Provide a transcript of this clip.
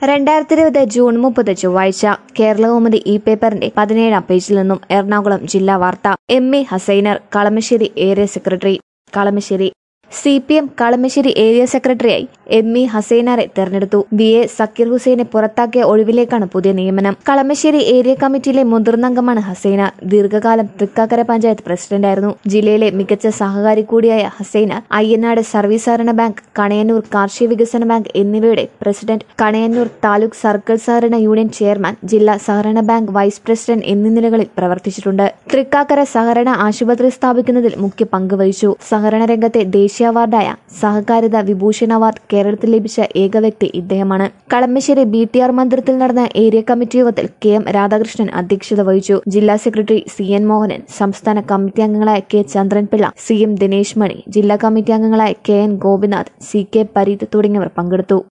രണ്ടായിരത്തി ഇരുപത് ജൂൺ മുപ്പത് ചൊവ്വാഴ്ച കേരളകൗമുദി ഇ പേപ്പറിന്റെ പതിനേഴാം പേജിൽ നിന്നും എറണാകുളം ജില്ലാ വാർത്ത M A Hasainar Kalamassery area secretary Kalamassery C P M Kalamassery area സെക്രട്ടറിയായി എം ഇ ഹസൈനറെ തെരഞ്ഞെടുത്തു വി എ സക്കീർ ഹുസൈനെ പുറത്താക്കിയ ഒഴിവിലേക്കാണ് പുതിയ നിയമനം കളമശ്ശേരി ഏരിയ കമ്മിറ്റിയിലെ മുതിർന്ന അംഗമാണ് ഹസൈന ദീർഘകാലം തൃക്കാക്കര പഞ്ചായത്ത് പ്രസിഡന്റായിരുന്നു ജില്ലയിലെ മികച്ച സഹകാരി കൂടിയായ ഹസൈന അയ്യനാട് സർവീസ് സഹകരണ ബാങ്ക് കണയന്നൂർ കാർഷിക വികസന ബാങ്ക് എന്നിവയുടെ പ്രസിഡന്റ് കണയന്നൂർ താലൂക്ക് സർക്കിൾ സഹകരണ യൂണിയൻ ചെയർമാൻ ജില്ലാ സഹകരണ ബാങ്ക് വൈസ് പ്രസിഡന്റ് എന്നീ നിലകളിൽ പ്രവർത്തിച്ചിട്ടുണ്ട് തൃക്കാക്കര സഹകരണ ആശുപത്രി സ്ഥാപിക്കുന്നതിൽ മുഖ്യ പങ്ക് വഹിച്ചു സഹകരണ രംഗത്തെ ദേശീയ അവാർഡായ സഹകാരിത വിഭൂഷൺ അവാർഡ് കേരളത്തിൽ ലഭിച്ച ഏക വ്യക്തി ഇദ്ദേഹമാണ് കളമശ്ശേരി ബി ടി ആർ മന്ദിരത്തിൽ നടന്ന ഏരിയ കമ്മിറ്റി യോഗത്തിൽ കെ എം രാധാകൃഷ്ണൻ അധ്യക്ഷത വഹിച്ചു ജില്ലാ സെക്രട്ടറി സി എൻ മോഹനൻ സംസ്ഥാന കമ്മിറ്റി അംഗങ്ങളായ K Chandranpillai C M Dinesh Mani ജില്ലാ കമ്മിറ്റി അംഗങ്ങളായ K N Gopinath C K Pareeth തുടങ്ങിയവർ പങ്കെടുത്തു